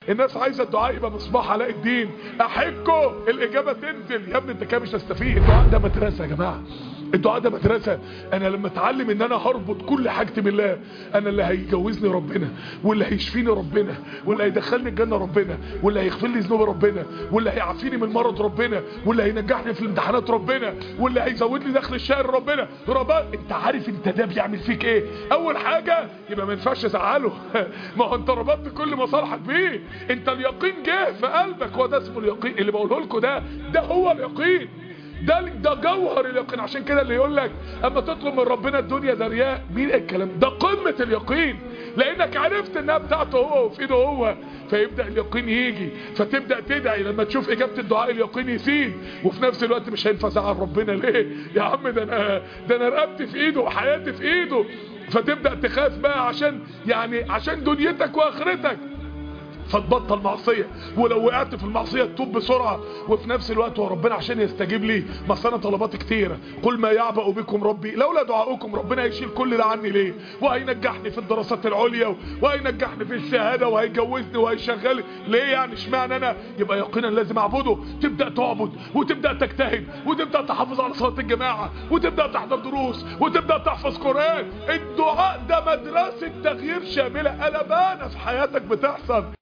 الناس عايزه الدعاء يبقى مصباح علاء الدين احكوا الاجابه تنزل يا ابني انت كده مش هتستفيد الدعاء ده مدرسه يا جماعه الدعاء ده مدرسة انا لما اتعلم ان انا هربط كل حاجتي بالله انا اللي هيجوزني ربنا واللي هيشفيني ربنا واللي هيدخلني الجنة ربنا واللي هيغفر لي ذنوب ربنا واللي هيعافيني من مرض ربنا واللي هينجحني في الامتحانات ربنا واللي هيزود لي دخل الشهر ربنا ربنا انت عارف انت ده بيعمل فيك ايه اول حاجة يبقى ما ينفعش ازعله ما هو انت ربطت كل مصالحك بيه انت اليقين جه في قلبك هو ده اسمه اليقين اللي بقوله لكم ده ده هو اليقين ده ده جوهر اليقين عشان كده اللي يقول لك اما تطلب من ربنا الدنيا ده رياء مين الكلام ده قمه اليقين لانك عرفت انها بتاعته هو وفي ايده هو فيبدا اليقين يجي فتبدا تدعي لما تشوف اجابه الدعاء اليقين يزيد وفي نفس الوقت مش هينفع ازعل ربنا ليه يا عم ده انا ده انا رقبتي في ايده وحياتي في ايده فتبدا تخاف بقى عشان يعني عشان دنيتك واخرتك فتبطل معصية ولو وقعت في المعصية تتوب بسرعة وفي نفس الوقت هو ربنا عشان يستجيب لي ما انا طلبات كتيرة قل ما يعبأ بكم ربي لولا دعاؤكم ربنا هيشيل كل ده عني ليه وهينجحني في الدراسات العليا وهينجحني في الشهادة وهيجوزني وهيشغلني ليه يعني اشمعنى انا يبقى يقينا لازم اعبده تبدأ تعبد وتبدأ تجتهد وتبدأ تحافظ على صلاة الجماعة وتبدأ تحضر دروس وتبدأ تحفظ قرآن الدعاء ده مدرسة تغيير شاملة قلبانة في حياتك بتحصل